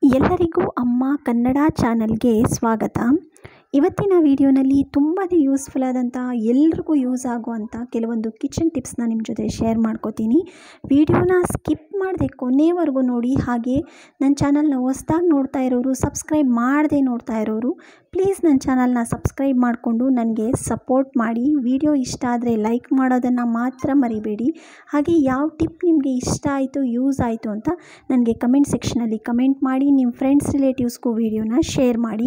ಎಲ್ಲರಿಗೂ ಅಮ್ಮ ಕನ್ನಡ ಚಾನಲ್ಗೆ ಸ್ವಾಗತ ಇವತ್ತಿನ ವಿಡಿಯೋನಲ್ಲಿ ತುಂಬಾ ಯೂಸ್ಫುಲ್ ಆದಂಥ ಎಲ್ರಿಗೂ ಯೂಸ್ ಆಗುವಂಥ ಕೆಲವೊಂದು ಕಿಚನ್ ಟಿಪ್ಸ್ನ ನಿಮ್ಮ ಜೊತೆ ಶೇರ್ ಮಾಡ್ಕೋತೀನಿ ವಿಡಿಯೋನ ಸ್ಕಿಪ್ ಮಾಡದೆ ಕೊನೆವರೆಗೂ ನೋಡಿ ಹಾಗೆ ನನ್ನ ಚಾನಲ್ನ ಹೊಸ್ದಾಗಿ ನೋಡ್ತಾ ಇರೋರು ಸಬ್ಸ್ಕ್ರೈಬ್ ಮಾಡದೆ ನೋಡ್ತಾ ಇರೋರು ಪ್ಲೀಸ್ ನನ್ನ ಚಾನಲ್ನ ಸಬ್ಸ್ಕ್ರೈಬ್ ಮಾಡಿಕೊಂಡು ನನಗೆ ಸಪೋರ್ಟ್ ಮಾಡಿ ವಿಡಿಯೋ ಇಷ್ಟ ಆದರೆ ಲೈಕ್ ಮಾಡೋದನ್ನು ಮಾತ್ರ ಮರಿಬೇಡಿ ಹಾಗೆ ಯಾವ ಟಿಪ್ ನಿಮಗೆ ಇಷ್ಟ ಆಯಿತು ಯೂಸ್ ಆಯಿತು ಅಂತ ನನಗೆ ಕಮೆಂಟ್ ಸೆಕ್ಷನಲ್ಲಿ ಕಮೆಂಟ್ ಮಾಡಿ ನಿಮ್ಮ ಫ್ರೆಂಡ್ಸ್ ರಿಲೇಟಿವ್ಸ್ಗೂ ವಿಡಿಯೋನ ಶೇರ್ ಮಾಡಿ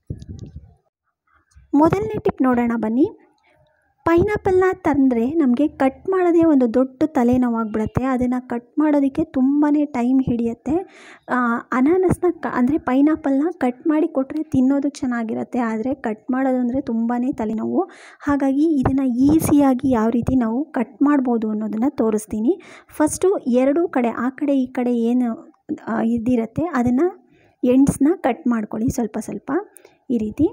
ಮೊದಲನೇ ಟಿಪ್ ನೋಡೋಣ ಬನ್ನಿ ಪೈನಾಪಲ್ನ ತಂದರೆ ನಮಗೆ ಕಟ್ ಮಾಡೋದೇ ಒಂದು ದೊಡ್ಡ ತಲೆನೋವಾಗ್ಬಿಡುತ್ತೆ ಅದನ್ನು ಕಟ್ ಮಾಡೋದಕ್ಕೆ ತುಂಬಾ ಟೈಮ್ ಹಿಡಿಯುತ್ತೆ ಅನಾನಸ್ನ ಕ ಅಂದರೆ ಪೈನಾಪಲ್ನ ಕಟ್ ಮಾಡಿ ಕೊಟ್ಟರೆ ತಿನ್ನೋದು ಚೆನ್ನಾಗಿರುತ್ತೆ ಆದರೆ ಕಟ್ ಮಾಡೋದು ಅಂದರೆ ತುಂಬಾ ತಲೆನೋವು ಹಾಗಾಗಿ ಇದನ್ನು ಈಸಿಯಾಗಿ ಯಾವ ರೀತಿ ನಾವು ಕಟ್ ಮಾಡ್ಬೋದು ಅನ್ನೋದನ್ನು ತೋರಿಸ್ತೀನಿ ಫಸ್ಟು ಎರಡೂ ಕಡೆ ಆ ಕಡೆ ಈ ಕಡೆ ಏನು ಇದಿರುತ್ತೆ ಅದನ್ನು ಎಂಡ್ಸ್ನ ಕಟ್ ಮಾಡ್ಕೊಳ್ಳಿ ಸ್ವಲ್ಪ ಸ್ವಲ್ಪ ಈ ರೀತಿ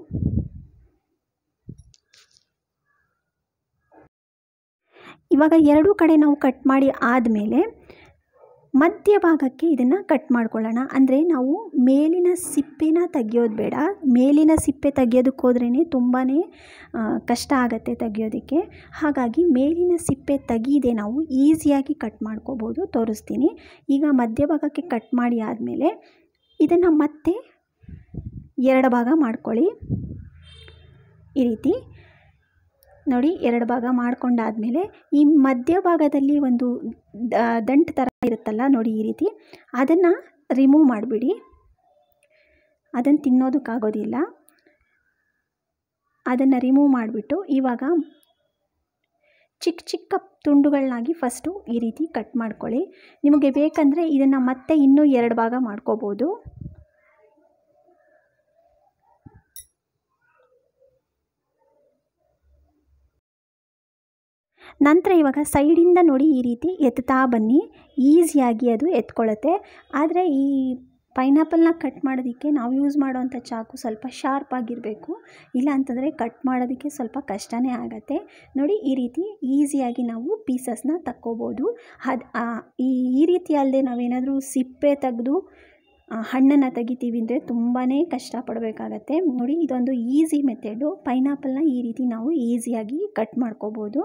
ಇವಾಗ ಎರಡೂ ಕಡೆ ನಾವು ಕಟ್ ಮಾಡಿ ಆದಮೇಲೆ ಮಧ್ಯಭಾಗಕ್ಕೆ ಇದನ್ನು ಕಟ್ ಮಾಡ್ಕೊಳ್ಳೋಣ ಅಂದರೆ ನಾವು ಮೇಲಿನ ಸಿಪ್ಪೆನ ತೆಗಿಯೋದು ಬೇಡ ಮೇಲಿನ ಸಿಪ್ಪೆ ತೆಗಿಯೋದಕ್ಕೆ ಹೋದ್ರೇ ತುಂಬಾ ಕಷ್ಟ ಆಗುತ್ತೆ ತೆಗಿಯೋದಕ್ಕೆ ಹಾಗಾಗಿ ಮೇಲಿನ ಸಿಪ್ಪೆ ತೆಗೀದೆ ನಾವು ಈಸಿಯಾಗಿ ಕಟ್ ಮಾಡ್ಕೋಬೋದು ತೋರಿಸ್ತೀನಿ ಈಗ ಮಧ್ಯಭಾಗಕ್ಕೆ ಕಟ್ ಮಾಡಿ ಆದಮೇಲೆ ಇದನ್ನು ಮತ್ತೆ ಎರಡು ಭಾಗ ಮಾಡ್ಕೊಳ್ಳಿ ಈ ರೀತಿ ನೋಡಿ ಎರಡು ಭಾಗ ಮಾಡ್ಕೊಂಡಾದಮೇಲೆ ಈ ಮಧ್ಯಭಾಗದಲ್ಲಿ ಒಂದು ದಂಟು ಥರ ಇರುತ್ತಲ್ಲ ನೋಡಿ ಈ ರೀತಿ ಅದನ್ನು ರಿಮೂವ್ ಮಾಡಿಬಿಡಿ ಅದನ್ನು ತಿನ್ನೋದಕ್ಕಾಗೋದಿಲ್ಲ ಅದನ್ನು ರಿಮೂವ್ ಮಾಡಿಬಿಟ್ಟು ಇವಾಗ ಚಿಕ್ಕ ಚಿಕ್ಕ ತುಂಡುಗಳನ್ನಾಗಿ ಫಸ್ಟು ಈ ರೀತಿ ಕಟ್ ಮಾಡ್ಕೊಳ್ಳಿ ನಿಮಗೆ ಬೇಕಂದರೆ ಇದನ್ನು ಮತ್ತೆ ಇನ್ನೂ ಎರಡು ಭಾಗ ಮಾಡ್ಕೋಬೋದು ನಂತರ ಇವಾಗ ಸೈಡಿಂದ ನೋಡಿ ಈ ರೀತಿ ಎತ್ತಾ ಬನ್ನಿ ಈಸಿಯಾಗಿ ಅದು ಎತ್ಕೊಳ್ಳುತ್ತೆ ಆದರೆ ಈ ಪೈನಾಪಲ್ನ ಕಟ್ ಮಾಡೋದಕ್ಕೆ ನಾವು ಯೂಸ್ ಮಾಡೋವಂಥ ಚಾಕು ಸ್ವಲ್ಪ ಶಾರ್ಪ್ ಆಗಿರಬೇಕು ಇಲ್ಲ ಅಂತಂದರೆ ಕಟ್ ಮಾಡೋದಕ್ಕೆ ಸ್ವಲ್ಪ ಕಷ್ಟವೇ ಆಗುತ್ತೆ ನೋಡಿ ಈ ರೀತಿ ಈಸಿಯಾಗಿ ನಾವು ಪೀಸಸ್ನ ತಕ್ಕೋಬೋದು ಅದು ಈ ರೀತಿ ಅಲ್ಲದೆ ನಾವೇನಾದರೂ ಸಿಪ್ಪೆ ತೆಗೆದು ಹಣ್ಣನ್ನು ತೆಗಿತೀವಿ ಅಂದರೆ ತುಂಬಾ ಕಷ್ಟಪಡಬೇಕಾಗತ್ತೆ ನೋಡಿ ಇದೊಂದು ಈಸಿ ಮೆಥಡು ಪೈನಾಪಲ್ನ ಈ ರೀತಿ ನಾವು ಈಸಿಯಾಗಿ ಕಟ್ ಮಾಡ್ಕೋಬೋದು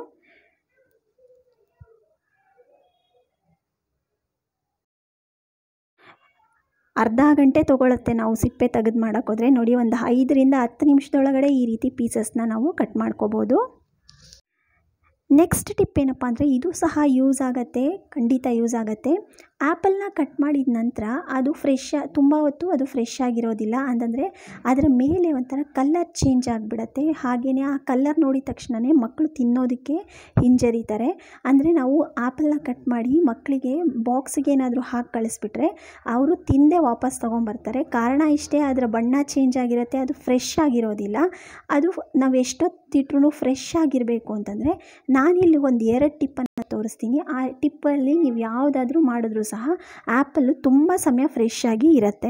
ಅರ್ಧ ಗಂಟೆ ತೊಗೊಳುತ್ತೆ ನಾವು ಸಿಪ್ಪೆ ತೆಗೆದು ಮಾಡೋಕ್ಕೋದ್ರೆ ನೋಡಿ ಒಂದು ಐದರಿಂದ ಹತ್ತು ನಿಮಿಷದೊಳಗಡೆ ಈ ರೀತಿ ಪೀಸಸ್ನ ನಾವು ಕಟ್ ಮಾಡ್ಕೋಬೋದು ನೆಕ್ಸ್ಟ್ ಟಿಪ್ ಏನಪ್ಪ ಅಂದರೆ ಇದು ಸಹ ಯೂಸ್ ಆಗುತ್ತೆ ಖಂಡಿತ ಯೂಸ್ ಆಗುತ್ತೆ ಆ್ಯಪಲ್ನ ಕಟ್ ಮಾಡಿದ ನಂತರ ಅದು ಫ್ರೆಶ್ ತುಂಬ ಹೊತ್ತು ಅದು ಫ್ರೆಶ್ ಆಗಿರೋದಿಲ್ಲ ಅಂತಂದರೆ ಅದರ ಮೇಲೆ ಒಂಥರ ಕಲ್ಲರ್ ಚೇಂಜ್ ಆಗಿಬಿಡತ್ತೆ ಹಾಗೆಯೇ ಆ ಕಲ್ಲರ್ ನೋಡಿದ ತಕ್ಷಣವೇ ಮಕ್ಕಳು ತಿನ್ನೋದಕ್ಕೆ ಹಿಂಜರಿತಾರೆ ಅಂದರೆ ನಾವು ಆ್ಯಪಲ್ನ ಕಟ್ ಮಾಡಿ ಮಕ್ಕಳಿಗೆ ಬಾಕ್ಸಿಗೆ ಏನಾದರೂ ಹಾಕಿ ಕಳಿಸ್ಬಿಟ್ರೆ ಅವರು ತಿಂದೇ ವಾಪಸ್ ತೊಗೊಂಬರ್ತಾರೆ ಕಾರಣ ಇಷ್ಟೇ ಅದರ ಬಣ್ಣ ಚೇಂಜ್ ಆಗಿರುತ್ತೆ ಅದು ಫ್ರೆಶ್ ಆಗಿರೋದಿಲ್ಲ ಅದು ನಾವು ಎಷ್ಟೊತ್ತಿಟ್ರೂ ಫ್ರೆಶ್ ಆಗಿರಬೇಕು ಅಂತಂದರೆ ನಾನಿಲ್ಲಿ ಒಂದು ಎರಡು ಟಿಪ್ಪನ್ನು ತೋರಿಸ್ತೀನಿ ಆ ಟಿಪ್ಪಲ್ಲಿ ನೀವು ಯಾವುದಾದ್ರೂ ಮಾಡಿದ್ರೂ ಸಹ ಆ್ಯಪಲ್ಲು ತುಂಬ ಸಮಯ ಫ್ರೆಶ್ ಆಗಿ ಇರುತ್ತೆ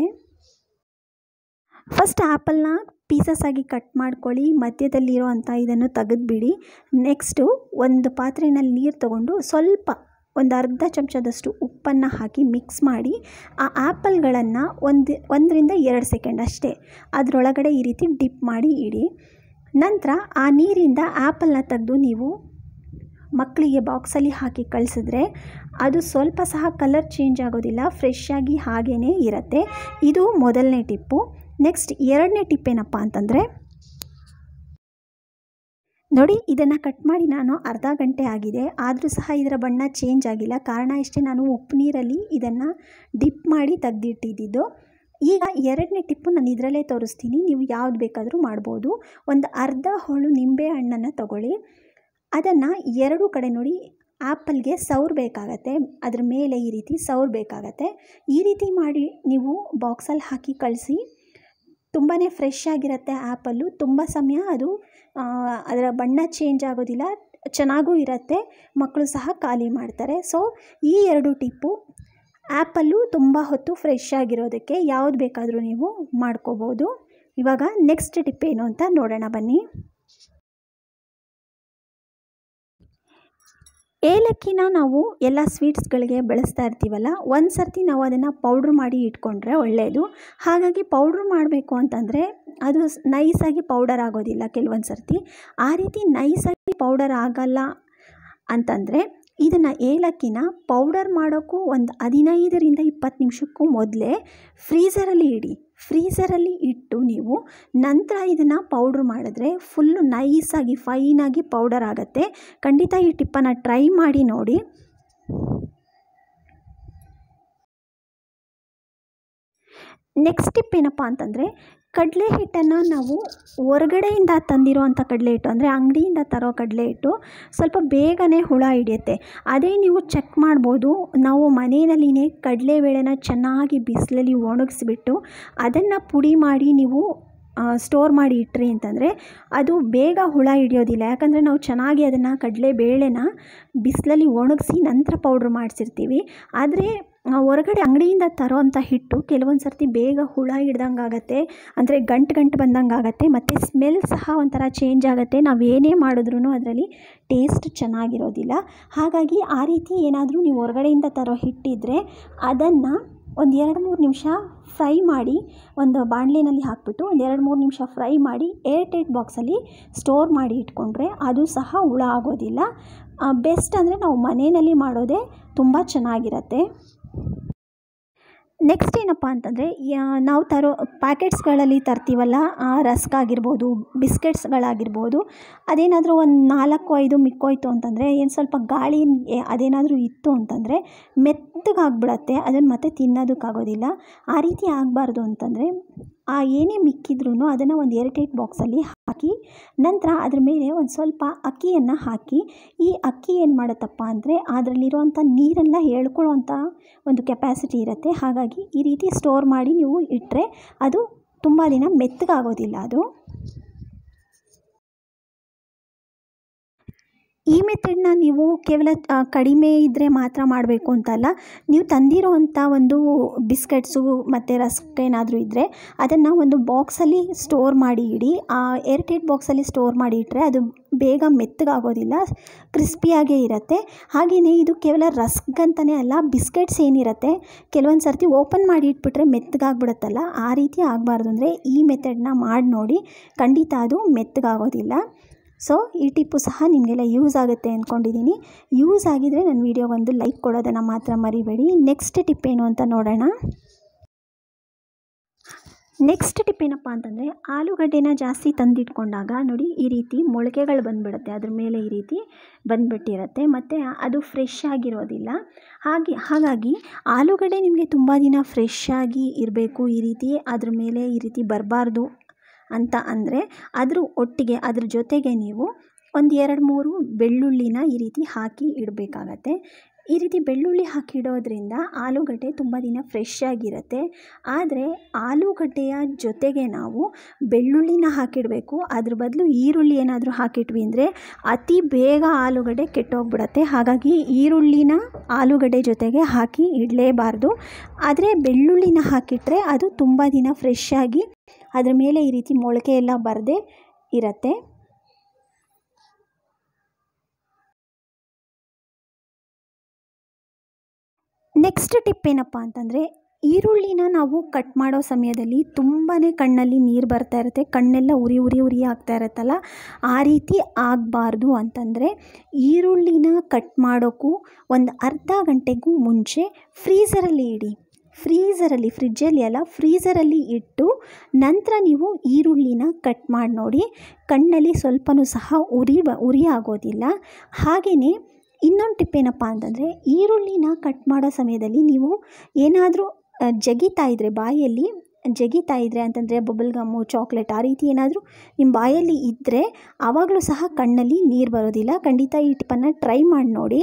ಫಸ್ಟ್ ಆ್ಯಪಲ್ನ ಪೀಸಸ್ ಆಗಿ ಕಟ್ ಮಾಡ್ಕೊಳ್ಳಿ ಮಧ್ಯದಲ್ಲಿರೋ ಅಂಥ ಇದನ್ನು ತೆಗೆದುಬಿಡಿ ನೆಕ್ಸ್ಟು ಒಂದು ಪಾತ್ರೆಯಲ್ಲಿ ನೀರು ತಗೊಂಡು ಸ್ವಲ್ಪ ಒಂದು ಅರ್ಧ ಚಮಚದಷ್ಟು ಉಪ್ಪನ್ನು ಹಾಕಿ ಮಿಕ್ಸ್ ಮಾಡಿ ಆ ಆ್ಯಪಲ್ಗಳನ್ನು ಒಂದು ಒಂದರಿಂದ ಎರಡು ಸೆಕೆಂಡ್ ಅಷ್ಟೇ ಅದರೊಳಗಡೆ ಈ ರೀತಿ ಡಿಪ್ ಮಾಡಿ ಇಡಿ ನಂತರ ಆ ನೀರಿಂದ ಆ್ಯಪಲ್ನ ತೆಗೆದು ನೀವು ಮಕ್ಕಳಿಗೆ ಬಾಕ್ಸಲ್ಲಿ ಹಾಕಿ ಕಳಿಸಿದ್ರೆ ಅದು ಸ್ವಲ್ಪ ಸಹ ಕಲರ್ ಚೇಂಜ್ ಆಗೋದಿಲ್ಲ ಫ್ರೆಶ್ ಆಗಿ ಹಾಗೇ ಇರುತ್ತೆ ಇದು ಮೊದಲನೇ ಟಿಪ್ಪು ನೆಕ್ಸ್ಟ್ ಎರಡನೇ ಟಿಪ್ ಏನಪ್ಪ ಅಂತಂದರೆ ನೋಡಿ ಇದನ್ನು ಕಟ್ ಮಾಡಿ ನಾನು ಅರ್ಧ ಗಂಟೆ ಆಗಿದೆ ಆದರೂ ಸಹ ಇದರ ಬಣ್ಣ ಚೇಂಜ್ ಆಗಿಲ್ಲ ಕಾರಣ ಇಷ್ಟೇ ನಾನು ಉಪ್ಪು ನೀರಲ್ಲಿ ಇದನ್ನು ಡಿಪ್ ಮಾಡಿ ತೆಗೆದಿಟ್ಟಿದ್ದು ಈಗ ಎರಡನೇ ಟಿಪ್ಪು ನಾನು ಇದರಲ್ಲೇ ತೋರಿಸ್ತೀನಿ ನೀವು ಯಾವ್ದು ಬೇಕಾದರೂ ಮಾಡ್ಬೋದು ಒಂದು ಅರ್ಧ ಹೋಳು ನಿಂಬೆ ಹಣ್ಣನ್ನು ತಗೊಳ್ಳಿ ಅದನ್ನು ಎರಡೂ ಕಡೆ ನೋಡಿ ಆ್ಯಪಲ್ಗೆ ಸೌರಬೇಕಾಗತ್ತೆ ಅದ್ರ ಮೇಲೆ ಈ ರೀತಿ ಸೌರಬೇಕಾಗತ್ತೆ ಈ ರೀತಿ ಮಾಡಿ ನೀವು ಬಾಕ್ಸಲ್ಲಿ ಹಾಕಿ ಕಳಿಸಿ ತುಂಬಾ ಫ್ರೆಶ್ ಆಗಿರುತ್ತೆ ಆ್ಯಪಲ್ಲು ತುಂಬ ಸಮಯ ಅದು ಅದರ ಬಣ್ಣ ಚೇಂಜ್ ಆಗೋದಿಲ್ಲ ಚೆನ್ನಾಗೂ ಇರುತ್ತೆ ಮಕ್ಕಳು ಸಹ ಖಾಲಿ ಮಾಡ್ತಾರೆ ಸೊ ಈ ಎರಡು ಟಿಪ್ಪು ಆ್ಯಪಲ್ಲು ತುಂಬ ಹೊತ್ತು ಫ್ರೆಶ್ ಆಗಿರೋದಕ್ಕೆ ಯಾವ್ದು ಬೇಕಾದರೂ ನೀವು ಮಾಡ್ಕೋಬೋದು ಇವಾಗ ನೆಕ್ಸ್ಟ್ ಟಿಪ್ ಏನು ಅಂತ ನೋಡೋಣ ಬನ್ನಿ ಏಲಕ್ಕಿನ ನಾವು ಎಲ್ಲ ಸ್ವೀಟ್ಸ್ಗಳಿಗೆ ಬಳಸ್ತಾ ಇರ್ತೀವಲ್ಲ ಒಂದು ಸರ್ತಿ ನಾವು ಅದನ್ನು ಪೌಡ್ರ್ ಮಾಡಿ ಇಟ್ಕೊಂಡ್ರೆ ಒಳ್ಳೆಯದು ಹಾಗಾಗಿ ಪೌಡ್ರ್ ಮಾಡಬೇಕು ಅಂತಂದರೆ ಅದು ನೈಸಾಗಿ ಪೌಡರ್ ಆಗೋದಿಲ್ಲ ಕೆಲವೊಂದು ಸರ್ತಿ ಆ ರೀತಿ ನೈಸಾಗಿ ಪೌಡರ್ ಆಗಲ್ಲ ಅಂತಂದರೆ ಇದನ್ನು ಏಲಕ್ಕಿನ ಪೌಡರ್ ಮಾಡೋಕ್ಕೂ ಒಂದು ಹದಿನೈದರಿಂದ ಇಪ್ಪತ್ತು ನಿಮಿಷಕ್ಕೂ ಮೊದಲೇ ಫ್ರೀಝರಲ್ಲಿ ಇಡಿ ಫ್ರೀಝರಲ್ಲಿ ಇಟ್ಟು ನೀವು ನಂತರ ಇದನ್ನು ಪೌಡ್ರ್ ಮಾಡಿದ್ರೆ ಫುಲ್ಲು ನೈಸಾಗಿ ಫೈನಾಗಿ ಪೌಡರ್ ಆಗುತ್ತೆ ಖಂಡಿತ ಈ ಟಿಪ್ಪನ್ನು ಟ್ರೈ ಮಾಡಿ ನೋಡಿ ನೆಕ್ಸ್ಟ್ ಟಿಪ್ ಏನಪ್ಪ ಅಂತಂದರೆ ಕಡಲೆ ಹಿಟ್ಟನ್ನು ನಾವು ಹೊರಗಡೆಯಿಂದ ತಂದಿರೋ ಅಂಥ ಕಡಲೆ ಹಿಟ್ಟು ಅಂದರೆ ಅಂಗಡಿಯಿಂದ ತರೋ ಕಡಲೆ ಹಿಟ್ಟು ಸ್ವಲ್ಪ ಬೇಗನೆ ಹುಳ ಹಿಡಿಯುತ್ತೆ ಅದೇ ನೀವು ಚೆಕ್ ಮಾಡ್ಬೋದು ನಾವು ಮನೆಯಲ್ಲಿನೇ ಕಡಲೆಬೇಳೆನ ಚೆನ್ನಾಗಿ ಬಿಸಿಲಲ್ಲಿ ಒಣಗಿಸ್ಬಿಟ್ಟು ಅದನ್ನು ಪುಡಿ ಮಾಡಿ ನೀವು ಸ್ಟೋರ್ ಮಾಡಿ ಇಟ್ರಿ ಅಂತಂದರೆ ಅದು ಬೇಗ ಹುಳ ಹಿಡಿಯೋದಿಲ್ಲ ಯಾಕಂದರೆ ನಾವು ಚೆನ್ನಾಗಿ ಅದನ್ನು ಕಡಲೆ ಬೇಳೆನ ಬಿಸಿಲಲ್ಲಿ ಒಣಗಿಸಿ ನಂತರ ಪೌಡ್ರ್ ಮಾಡಿಸಿರ್ತೀವಿ ಆದರೆ ಹೊರಗಡೆ ಅಂಗಡಿಯಿಂದ ತರೋ ಅಂಥ ಹಿಟ್ಟು ಕೆಲವೊಂದು ಸರ್ತಿ ಬೇಗ ಹುಳ ಹಿಡ್ದಂಗೆ ಆಗುತ್ತೆ ಅಂದರೆ ಗಂಟು ಗಂಟು ಬಂದಂಗೆ ಆಗುತ್ತೆ ಮತ್ತು ಸ್ಮೆಲ್ ಸಹ ಒಂಥರ ಚೇಂಜ್ ಆಗುತ್ತೆ ನಾವು ಏನೇ ಮಾಡಿದ್ರೂ ಅದರಲ್ಲಿ ಟೇಸ್ಟ್ ಚೆನ್ನಾಗಿರೋದಿಲ್ಲ ಹಾಗಾಗಿ ಆ ರೀತಿ ಏನಾದರೂ ನೀವು ಹೊರಗಡೆಯಿಂದ ತರೋ ಹಿಟ್ಟಿದ್ರೆ ಅದನ್ನು ಒಂದು ಎರಡು ಮೂರು ನಿಮಿಷ ಫ್ರೈ ಮಾಡಿ ಒಂದು ಬಾಣಲೆನಲ್ಲಿ ಹಾಕಿಬಿಟ್ಟು ಒಂದು ಎರಡು ಮೂರು ನಿಮಿಷ ಫ್ರೈ ಮಾಡಿ ಏರ್ ಟೈಟ್ ಬಾಕ್ಸಲ್ಲಿ ಸ್ಟೋರ್ ಮಾಡಿ ಇಟ್ಕೊಂಡ್ರೆ ಅದು ಸಹ ಹುಳ ಆಗೋದಿಲ್ಲ ಬೆಸ್ಟ್ ಅಂದರೆ ನಾವು ಮನೆಯಲ್ಲಿ ಮಾಡೋದೇ ತುಂಬ ಚೆನ್ನಾಗಿರತ್ತೆ ನೆಕ್ಸ್ಟ್ ಏನಪ್ಪ ಅಂತಂದರೆ ನಾವು ತರೋ ಪ್ಯಾಕೆಟ್ಸ್ಗಳಲ್ಲಿ ತರ್ತೀವಲ್ಲ ರಸ್ಕ್ ಆಗಿರ್ಬೋದು ಬಿಸ್ಕೆಟ್ಸ್ಗಳಾಗಿರ್ಬೋದು ಅದೇನಾದರೂ ಒಂದು ನಾಲ್ಕು ಐದು ಮಿಕ್ಕೋಯ್ತು ಅಂತಂದರೆ ಏನು ಸ್ವಲ್ಪ ಗಾಳಿ ಅದೇನಾದರೂ ಇತ್ತು ಅಂತಂದರೆ ಮೆತ್ತಗಾಗ್ಬಿಡತ್ತೆ ಅದನ್ನು ಮತ್ತೆ ತಿನ್ನೋದಕ್ಕಾಗೋದಿಲ್ಲ ಆ ರೀತಿ ಆಗಬಾರ್ದು ಅಂತಂದರೆ ಆ ಏನೇ ಮಿಕ್ಕಿದ್ರೂ ಅದನ್ನು ಒಂದು ಏರ್ಟೈಟ್ ಬಾಕ್ಸಲ್ಲಿ ಹಾಕಿ ನಂತರ ಅದ್ರ ಮೇಲೆ ಒಂದು ಸ್ವಲ್ಪ ಅಕ್ಕಿಯನ್ನು ಹಾಕಿ ಈ ಅಕ್ಕಿ ಏನು ಮಾಡುತ್ತಪ್ಪ ಅಂದರೆ ಅದರಲ್ಲಿರುವಂಥ ನೀರೆಲ್ಲ ಹೇಳ್ಕೊಳ್ಳೋವಂಥ ಒಂದು ಕೆಪಾಸಿಟಿ ಇರುತ್ತೆ ಹಾಗಾಗಿ ಈ ರೀತಿ ಸ್ಟೋರ್ ಮಾಡಿ ನೀವು ಇಟ್ಟರೆ ಅದು ತುಂಬ ದಿನ ಮೆತ್ತಗಾಗೋದಿಲ್ಲ ಅದು ಈ ಮೆಥಡ್ನ ನೀವು ಕೇವಲ ಕಡಿಮೆ ಇದ್ದರೆ ಮಾತ್ರ ಮಾಡಬೇಕು ಅಂತಲ್ಲ ನೀವು ತಂದಿರೋ ಅಂಥ ಒಂದು ಬಿಸ್ಕೆಟ್ಸು ಮತ್ತು ರಸ್ಕ್ ಏನಾದರೂ ಇದ್ದರೆ ಅದನ್ನು ಒಂದು ಬಾಕ್ಸಲ್ಲಿ ಸ್ಟೋರ್ ಮಾಡಿ ಇಡಿ ಆ ಏರ್ಟೈಟ್ ಬಾಕ್ಸಲ್ಲಿ ಸ್ಟೋರ್ ಮಾಡಿ ಇಟ್ಟರೆ ಅದು ಬೇಗ ಮೆತ್ತಗಾಗೋದಿಲ್ಲ ಕ್ರಿಸ್ಪಿಯಾಗೇ ಇರುತ್ತೆ ಹಾಗೆಯೇ ಇದು ಕೇವಲ ರಸ್ಕ್ ಅಂತಲೇ ಅಲ್ಲ ಬಿಸ್ಕೆಟ್ಸ್ ಏನಿರುತ್ತೆ ಕೆಲವೊಂದು ಸರ್ತಿ ಓಪನ್ ಮಾಡಿ ಇಟ್ಬಿಟ್ರೆ ಮೆತ್ತಗಾಗ್ಬಿಡುತ್ತಲ್ಲ ಆ ರೀತಿ ಆಗಬಾರ್ದು ಅಂದರೆ ಈ ಮೆಥಡ್ನ ಮಾಡಿ ನೋಡಿ ಖಂಡಿತ ಅದು ಮೆತ್ತಗಾಗೋದಿಲ್ಲ ಸೊ ಈ ಟಿಪ್ಪು ಸಹ ನಿಮಗೆಲ್ಲ ಯೂಸ್ ಆಗುತ್ತೆ ಅಂದ್ಕೊಂಡಿದ್ದೀನಿ ಯೂಸ್ ಆಗಿದರೆ ನನ್ನ ವೀಡಿಯೋಗೊಂದು ಲೈಕ್ ಕೊಡೋದನ್ನು ಮಾತ್ರ ಮರಿಬೇಡಿ ನೆಕ್ಸ್ಟ್ ಟಿಪ್ ಏನು ಅಂತ ನೋಡೋಣ ನೆಕ್ಸ್ಟ್ ಟಿಪ್ ಏನಪ್ಪ ಅಂತಂದರೆ ಆಲೂಗಡ್ಡೆನ ಜಾಸ್ತಿ ತಂದಿಟ್ಕೊಂಡಾಗ ನೋಡಿ ಈ ರೀತಿ ಮೊಳಕೆಗಳು ಬಂದುಬಿಡುತ್ತೆ ಅದ್ರ ಮೇಲೆ ಈ ರೀತಿ ಬಂದುಬಿಟ್ಟಿರುತ್ತೆ ಮತ್ತು ಅದು ಫ್ರೆಶ್ ಆಗಿರೋದಿಲ್ಲ ಹಾಗೆ ಹಾಗಾಗಿ ಆಲೂಗಡ್ಡೆ ನಿಮಗೆ ತುಂಬ ದಿನ ಫ್ರೆಶ್ ಆಗಿ ಇರಬೇಕು ಈ ರೀತಿ ಅದ್ರ ಮೇಲೆ ಈ ರೀತಿ ಬರಬಾರ್ದು ಅಂತ ಅಂದರೆ ಅದ್ರ ಒಟ್ಟಿಗೆ ಅದ್ರ ಜೊತೆಗೆ ನೀವು ಒಂದು ಎರಡು ಮೂರು ಬೆಳ್ಳುಳ್ಳಿನ ಈ ರೀತಿ ಹಾಕಿ ಇಡಬೇಕಾಗತ್ತೆ ಈ ರೀತಿ ಬೆಳ್ಳುಳ್ಳಿ ಹಾಕಿ ಇಡೋದ್ರಿಂದ ಆಲೂಗಡ್ಡೆ ತುಂಬ ದಿನ ಫ್ರೆಶ್ ಆಗಿರುತ್ತೆ ಆದರೆ ಆಲೂಗಡ್ಡೆಯ ಜೊತೆಗೆ ನಾವು ಬೆಳ್ಳುಳ್ಳಿನ ಹಾಕಿಡಬೇಕು ಅದ್ರ ಬದಲು ಈರುಳ್ಳಿ ಏನಾದರೂ ಹಾಕಿಟ್ವಿ ಅಂದರೆ ಅತಿ ಬೇಗ ಆಲೂಗಡ್ಡೆ ಕೆಟ್ಟೋಗ್ಬಿಡತ್ತೆ ಹಾಗಾಗಿ ಈರುಳ್ಳಿನ ಆಲೂಗಡ್ಡೆ ಜೊತೆಗೆ ಹಾಕಿ ಇಡಲೇಬಾರ್ದು ಆದರೆ ಬೆಳ್ಳುಳ್ಳಿನ ಹಾಕಿಟ್ರೆ ಅದು ತುಂಬ ದಿನ ಫ್ರೆಶ್ ಆಗಿ ಅದ್ರ ಮೇಲೆ ಈ ರೀತಿ ಮೊಳಕೆ ಎಲ್ಲ ಬರದೇ ಇರುತ್ತೆ ನೆಕ್ಸ್ಟ್ ಟಿಪ್ ಏನಪ್ಪ ಅಂತಂದರೆ ಈರುಳ್ಳಿನ ನಾವು ಕಟ್ ಮಾಡೋ ಸಮಯದಲ್ಲಿ ತುಂಬಾ ಕಣ್ಣಲ್ಲಿ ನೀರು ಬರ್ತಾ ಇರುತ್ತೆ ಕಣ್ಣೆಲ್ಲ ಉರಿ ಉರಿ ಉರಿ ಆಗ್ತಾ ಇರುತ್ತಲ್ಲ ಆ ರೀತಿ ಆಗಬಾರ್ದು ಅಂತಂದರೆ ಈರುಳ್ಳಿನ ಕಟ್ ಮಾಡೋಕ್ಕೂ ಒಂದು ಅರ್ಧ ಗಂಟೆಗೂ ಮುಂಚೆ ಫ್ರೀಝರಲ್ಲಿ ಇಡಿ ಫ್ರೀಝರಲ್ಲಿ ಫ್ರಿಜ್ಜಲ್ಲಿ ಅಲ್ಲ ಫ್ರೀಝರಲ್ಲಿ ಇಟ್ಟು ನಂತರ ನೀವು ಈರುಳ್ಳಿನ ಕಟ್ ಮಾಡಿ ನೋಡಿ ಕಣ್ಣಲ್ಲಿ ಸ್ವಲ್ಪನೂ ಸಹ ಉರಿ ಬ ಉರಿ ಆಗೋದಿಲ್ಲ ಹಾಗೆಯೇ ಇನ್ನೊಂದು ಟಿಪ್ ಏನಪ್ಪ ಅಂತಂದರೆ ಈರುಳ್ಳಿನ ಕಟ್ ಮಾಡೋ ಸಮಯದಲ್ಲಿ ನೀವು ಏನಾದರೂ ಜಗಿತಾ ಇದ್ದರೆ ಬಾಯಲ್ಲಿ ಜಗಿತಾ ಇದ್ದರೆ ಅಂತಂದರೆ ಬಬಲ್ ಗಮ್ಮು ಚಾಕ್ಲೇಟ್ ಆ ರೀತಿ ಏನಾದರೂ ನಿಮ್ಮ ಬಾಯಲ್ಲಿ ಇದ್ದರೆ ಆವಾಗಲೂ ಸಹ ಕಣ್ಣಲ್ಲಿ ನೀರು ಬರೋದಿಲ್ಲ ಖಂಡಿತ ಈ ಟಿಪ್ಪನ್ನು ಟ್ರೈ ಮಾಡಿ ನೋಡಿ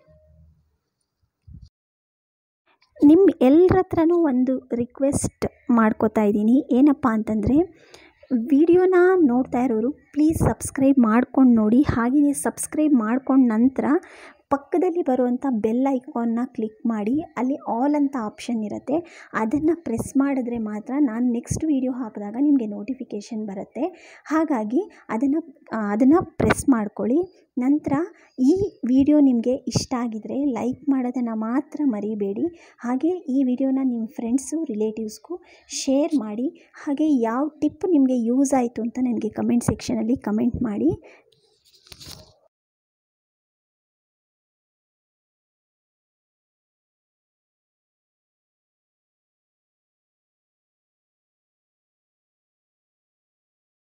ನಿಮ್ಮ ಎಲ್ಲರ ಹತ್ರನೂ ಒಂದು ರಿಕ್ವೆಸ್ಟ್ ಮಾಡ್ಕೋತಾ ಇದ್ದೀನಿ ಏನಪ್ಪ ಅಂತಂದರೆ ವಿಡಿಯೋನ ನೋಡ್ತಾ ಇರೋರು ಪ್ಲೀಸ್ ಸಬ್ಸ್ಕ್ರೈಬ್ ಮಾಡ್ಕೊಂಡು ನೋಡಿ ಹಾಗೆಯೇ ಸಬ್ಸ್ಕ್ರೈಬ್ ಮಾಡ್ಕೊಂಡ ನಂತರ ಪಕ್ಕದಲ್ಲಿ ಬರುವಂಥ ಬೆಲ್ ಐಕಾನ್ನ ಕ್ಲಿಕ್ ಮಾಡಿ ಅಲ್ಲಿ ಆಲ್ ಅಂತ ಆಪ್ಷನ್ ಇರುತ್ತೆ ಅದನ್ನು ಪ್ರೆಸ್ ಮಾಡಿದ್ರೆ ಮಾತ್ರ ನಾನು ನೆಕ್ಸ್ಟ್ ವೀಡಿಯೋ ಹಾಕಿದಾಗ ನಿಮಗೆ ನೋಟಿಫಿಕೇಷನ್ ಬರುತ್ತೆ ಹಾಗಾಗಿ ಅದನ್ನು ಅದನ್ನು ಪ್ರೆಸ್ ಮಾಡ್ಕೊಳ್ಳಿ ನಂತರ ಈ ವಿಡಿಯೋ ನಿಮಗೆ ಇಷ್ಟ ಆಗಿದರೆ ಲೈಕ್ ಮಾಡೋದನ್ನು ಮಾತ್ರ ಮರಿಬೇಡಿ ಹಾಗೆ ಈ ವಿಡಿಯೋನ ನಿಮ್ಮ ಫ್ರೆಂಡ್ಸು ರಿಲೇಟಿವ್ಸ್ಗೂ ಶೇರ್ ಮಾಡಿ ಹಾಗೆ ಯಾವ ಟಿಪ್ ನಿಮಗೆ ಯೂಸ್ ಆಯಿತು ಅಂತ ನನಗೆ ಕಮೆಂಟ್ ಸೆಕ್ಷನಲ್ಲಿ ಕಮೆಂಟ್ ಮಾಡಿ